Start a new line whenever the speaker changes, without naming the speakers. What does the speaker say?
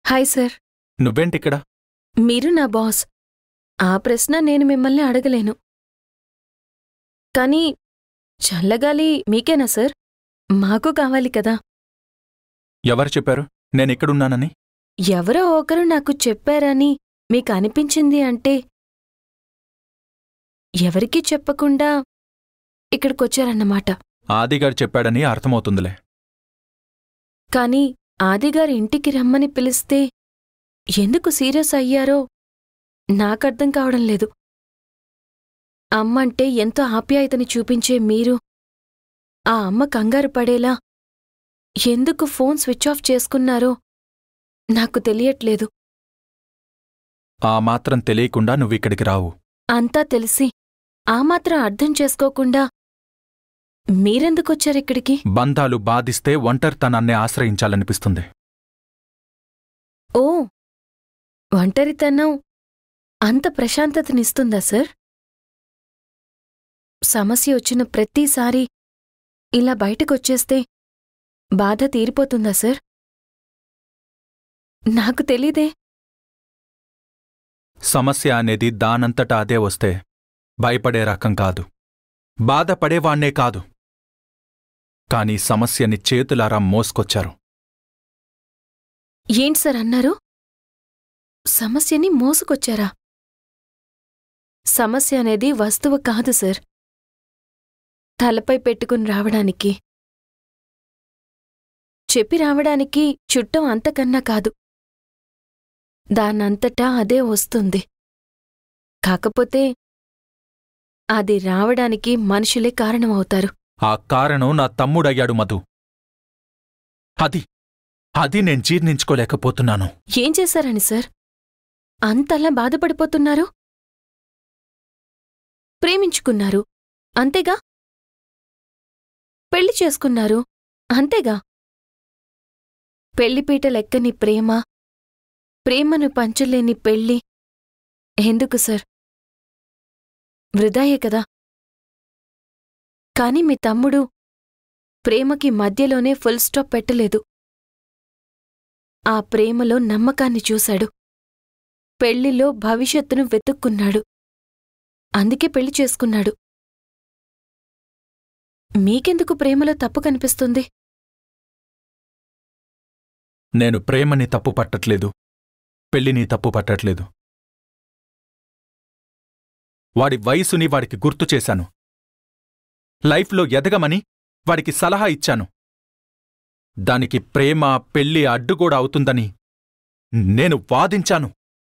hi sir
నువ్వేంటిక్కడ
మీరు నా boss ఆ ప్రశ్న నేను మిమ్మల్ని అడగలేను కానీ చల్లగాలి మీకేనా సార్ మాకు కావాలి కదా
ఎవరు చెప్పారు నేనిక్కడున్నానని
ఎవరో ఒకరు నాకు చెప్పారని మీకు అనిపించింది అంటే ఎవరికీ చెప్పకుండా ఇక్కడికొచ్చారన్నమాట
ఆదిగారు చెప్పాడని అర్థమవుతుందిలే
కాని ఆదిగారి ఇంటికి రమ్మని పిలిస్తే ఎందుకు సీరియస్ అయ్యారో నాకర్థం కావడం లేదు అమ్మంటే ఎంతో ఆప్యాయతని చూపించే మీరు ఆ అమ్మ కంగారు పడేలా ఎందుకు ఫోన్ స్విచ్ ఆఫ్ చేసుకున్నారో నాకు తెలియట్లేదు
ఆ మాత్రం తెలియకుండా నువ్విక్కడికి రావు
అంతా తెలిసి ఆ మాత్రం అర్థం చేసుకోకుండా మీరెందుకొచ్చారిక్కడికి
బంధాలు బాధిస్తే ఒంటరితనాన్ని ఆశ్రయించాలనిపిస్తుంది
ఓ ఒంటరితనం అంత ప్రశాంతతనిస్తుందా సార్ సమస్య వచ్చిన ప్రతిసారి ఇలా బయటకొచ్చేస్తే బాధ తీరిపోతుందా సార్ నాకు తెలీదే
సమస్య అనేది దానంతటా అదే వస్తే భయపడే రకం కాదు బాధపడేవాణ్ణే కాదు కాని సమస్యని చేతులారా మోసుకొచ్చారు
ఏంటి సార్ అన్నారు సమస్యని మోసుకొచ్చారా సమస్య అనేది వస్తువు కాదు సార్ తలపై పెట్టుకుని రావడానికి చెప్పి రావడానికి చుట్టం అంతకన్నా కాదు దానంతటా అదే వస్తుంది కాకపోతే అది రావడానికి మనుషులే కారణమవుతారు
ఆ కారణం నా తమ్ముడయ్యాడు మధు అది అది నేను జీర్ణించుకోలేకపోతున్నాను
ఏం చేశారని సార్ అంతలా బాధపడిపోతున్నారు ప్రేమించుకున్నారు అంతేగా పెళ్లి చేసుకున్నారు అంతేగా పెళ్లిపీట లెక్కని ప్రేమ ప్రేమను పంచలేని పెళ్లి ఎందుకు సార్ వృధాయే కదా కాని మీ తమ్ముడు ప్రేమకి మధ్యలోనే ఫుల్ స్టాప్ పెట్టలేదు ఆ ప్రేమలో నమ్మకాన్ని చూశాడు పెళ్లిలో భవిష్యత్తును వెతుక్కున్నాడు అందుకే పెళ్లి చేసుకున్నాడు మీకెందుకు ప్రేమలో తప్పు కనిపిస్తుంది
నేను ప్రేమని తప్పు పట్టట్లేదు పెళ్లిని తప్పు పట్టట్లేదు వాడి వయసుని వాడికి గుర్తు చేశాను లైఫ్లో ఎదగమని వాడికి సలహా ఇచ్చాను దానికి ప్రేమ పెళ్లి అడ్డు కూడా అవుతుందని నేను వాదించాను